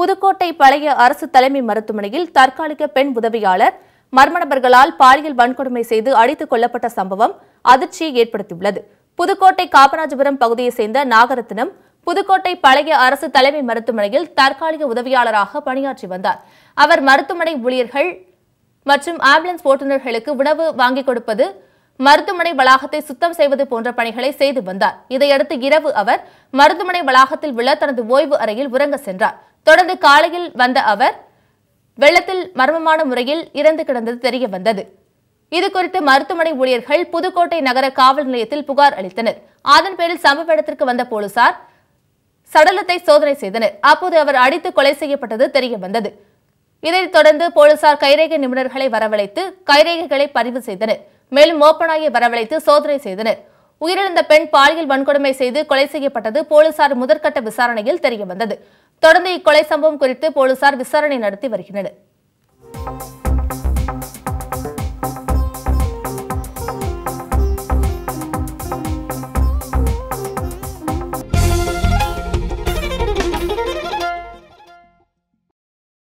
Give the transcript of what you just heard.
புதுக்கோட்டை பழைய அரசு தலைமை மருத்துவமனையில் தற்காலிக பெண் உதவியாளர் மர்ம நபர்களால் பாலியல் வன்கொடுமை செய்து அடித்துக் கொல்லப்பட்ட சம்பவம் அதிர்ச்சியை ஏற்படுத்தியுள்ளது புதுக்கோட்டை காமராஜபுரம் பகுதியைச் சேர்ந்த நாகரத்னம் புதுக்கோட்டை பழைய அரசு தலைமை மருத்துவமனையில் தற்காலிக உதவியாளராக பணியாற்றி வந்தார் அவர் மருத்துவமனை ஊழியர்கள் மற்றும் ஆம்புலன்ஸ் ஓட்டுநர்களுக்கு உணவு வாங்கிக் கொடுப்பது மருத்துவமனை வளாகத்தை சுத்தம் செய்வது போன்ற பணிகளை செய்து வந்தார் இதையடுத்து இரவு அவர் மருத்துவமனை வளாகத்தில் உள்ள தனது ஓய்வு அறையில் உறங்க சென்றார் தொடர்ந்து காலையில் வந்த அவர் வெள்ளத்தில் மர்மமான முறையில் இறந்து கிடந்தது தெரிய வந்தது இது குறித்து மருத்துவமனை ஊழியர்கள் புதுக்கோட்டை நகர காவல் நிலையத்தில் புகார் அளித்தனர் அதன் பேரில் சம்பவ இடத்திற்கு வந்த போலீசார் சடலத்தை சோதனை செய்தனர் அப்போது அவர் அடித்து கொலை செய்யப்பட்டது தெரிய வந்தது இதைத் தொடர்ந்து போலீசார் கைரேகை நிபுணர்களை வரவழைத்து கைரேகைகளை பதிவு செய்தனர் மேலும் மோப்பனாயை வரவழைத்து சோதனை செய்தனர் உயிரிழந்த பெண் பாலியல் வன்கொடுமை செய்து கொலை செய்யப்பட்டது போலீசார் முதற்கட்ட விசாரணையில் தெரிய வந்தது தொடர்ந்து இக்கொலை சம்பவம் குறித்து போலீசார் விசாரணை நடத்தி வருகின்றனர்